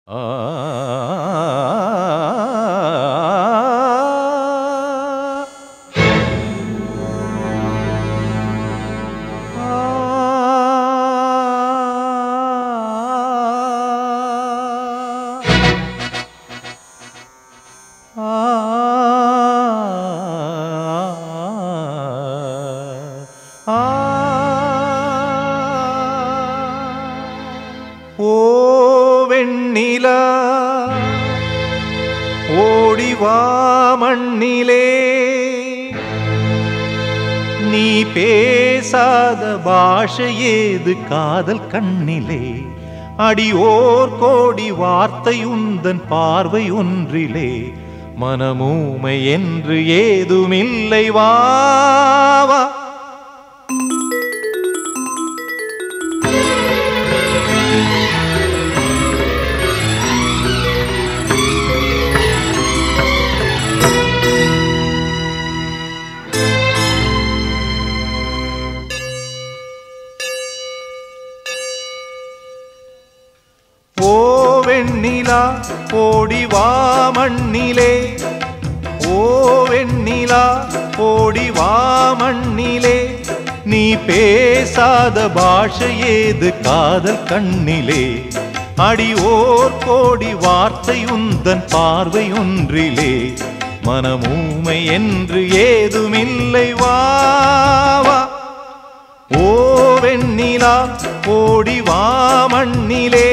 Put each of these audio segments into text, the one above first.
ஓ வெண்ணிலா ஓடிவா மண்ணிலே நீ பேசாத பாஷை ஏது காதல் கண்ணிலே அடி ஓர் கோடி வார்த்தை உந்தன் பார்வை ஒன்றிலே மனமூமை என்று ஏதுமில்லை வா வா. ஓ வெண்ணிலா ஓடி வா மண்ணிலே ஓ வெண்ணிலா ஓடி வா மண்ணிலே நீ பேசாத பாஷை ஏது காதல் கண்ணிலே அடி ஓர் கோடி வார்த்தை உந்தன் பார்வை ஒன்றிலே மனமூமை என்று ஏதுமில்லை வா வா ஓ வெண்ணிலா ஓடி வா மண்ணிலே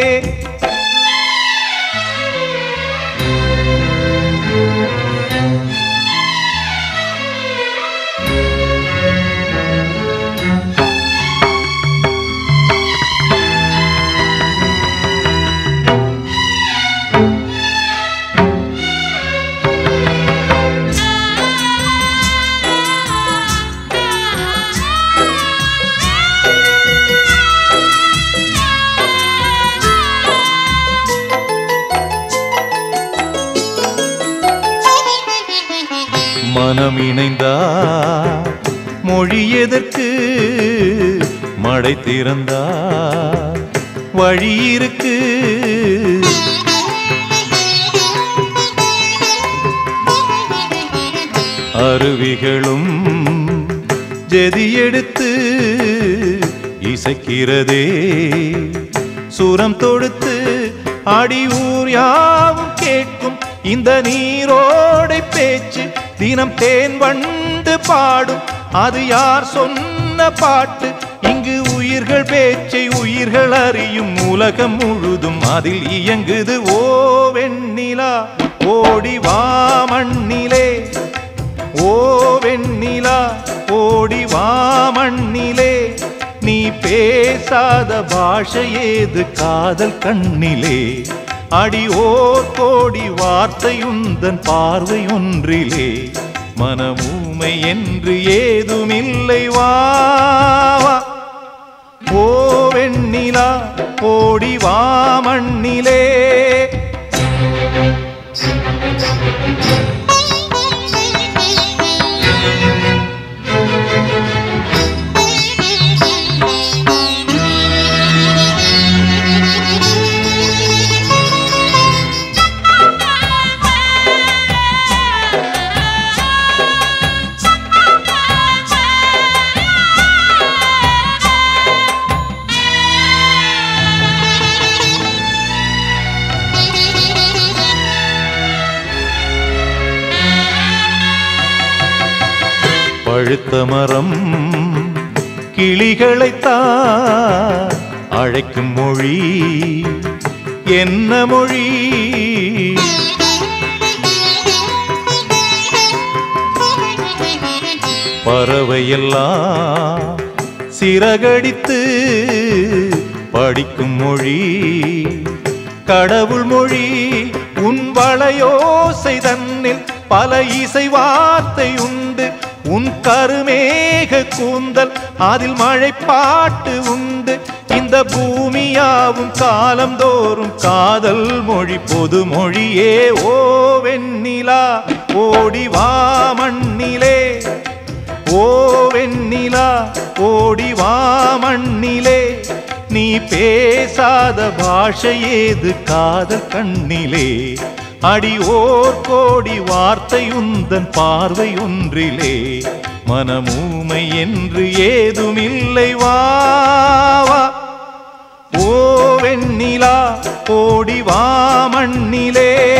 மனம் இணைந்தா மொழி எதற்கு மழை திறந்தா வழி இருக்கு அருவிகளும் ஜெதி எடுத்து இசைக்கிறதே சுரம் தொடுத்து அடி ஊர் யாவும் கேட்கும் இந்த நீரோடை பேச்சு தினம் தேன் வண்டு பாடும் அது யார் சொன்ன பாட்டு இங்கு உயிர்கள் பேச்சை உயிர்கள் அறியும் உலகம் முழுதும் அதில் இயங்குது ஓ வெண்ணிலா ஓடி வா மண்ணிலே ஓ வெண்ணிலா ஓடி வா மண்ணிலே நீ பேசாத பாஷை ஏது காதல் கண்ணிலே அடி ஓர் கோடி வார்த்தையுந்தன் பார்வை ஒன்றிலே மனமூமை என்று ஏதுமில்லை வா வா. ஓ வெண்ணிலா ஓடி வா மண்ணிலே பழுத்த மரம் கிளிகளைத்தான் அழைக்கும் மொழி என்ன மொழி பறவையெல்லாம் சிறகடித்து படிக்கும் மொழி கடவுள் மொழி உன் வளையோசை தன்னில் பல இசை வார்த்தை உண்டு உன் கருமேக கூந்தல் அதில் மழை பாட்டு உண்டு இந்த பூமியாவும் காலந்தோறும் காதல் மொழி பொது மொழியே ஓ வெண்ணிலா ஓடி வா மண்ணிலே ஓ வெண்ணிலா ஓடி வா மண்ணிலே நீ பேசாத பாஷை ஏது காதல் கண்ணிலே அடி ஓர் கோடி வார்த்தை உந்தன் பார்வை ஒன்றிலே மனமூமை என்று ஏதுமில்லை வா வா. ஓ வெண்ணிலா ஓடி வா மண்ணிலே